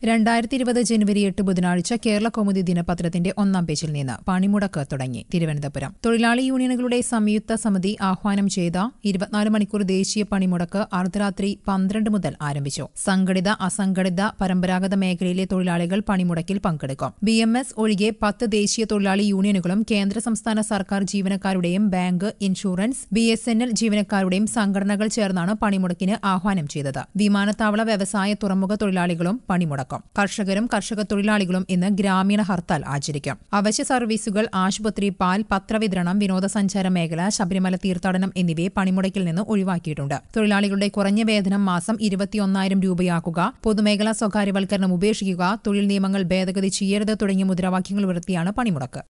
രണ്ടായിരത്തി ഇരുപത് ജനുവരി എട്ട് ബുധനാഴ്ച കേരള കൗമുദി ദിനപത്രത്തിന്റെ ഒന്നാം പേജിൽ നിന്ന് പണിമുടക്ക് തുടങ്ങി തിരുവനന്തപുരം തൊഴിലാളി യൂണിയനുകളുടെ സംയുക്ത സമിതി ആഹ്വാനം ചെയ്ത ഇരുപത്തിനാല് മണിക്കൂർ ദേശീയ പണിമുടക്ക് അർദ്ധരാത്രി പന്ത്രണ്ട് മുതൽ ആരംഭിച്ചു സംഘടിത അസംഘടിത പരമ്പരാഗത മേഖലയിലെ തൊഴിലാളികൾ പണിമുടക്കിൽ പങ്കെടുക്കും ബി എം എസ് ഒഴികെ പത്ത് ദേശീയ തൊഴിലാളി യൂണിയനുകളും കേന്ദ്ര സംസ്ഥാന സർക്കാർ ജീവനക്കാരുടെയും bank insurance B S N L ജീവനക്കാരുടെയും സംഘടനകൾ ചേർന്നാണ് പണിമുടക്കിന് ആഹ്വാനം ചെയ്തത് വിമാനത്താവള വ്യവസായ തുറമുഖ തൊഴിലാളികളും പണിമുടക്കും കർഷകരും കർഷക തൊഴിലാളികളും ഇന്ന് ഗ്രാമീണ ഹർത്താൽ ആചരിക്കും അവശ്യ സർവീസുകൾ ആശുപത്രി പാൽ പത്രവിതരണം വിനോദസഞ്ചാര മേഖല ശബരിമല തീർത്ഥാടനം എന്നിവയെ പണിമുടക്കിൽ നിന്ന് ഒഴിവാക്കിയിട്ടുണ്ട് തൊഴിലാളികളുടെ കുറഞ്ഞ വേതനം മാസം ഇരുപത്തിയൊന്നായിരം രൂപയാക്കുക പൊതുമേഖലാ സ്വകാര്യവൽക്കരണം ഉപേക്ഷിക്കുക തൊഴിൽ നിയമങ്ങൾ ഭേദഗതി ചെയ്യരുത് തുടങ്ങിയ മുദ്രാവാക്യങ്ങൾ ഉയർത്തിയാണ് പണിമുടക്ക്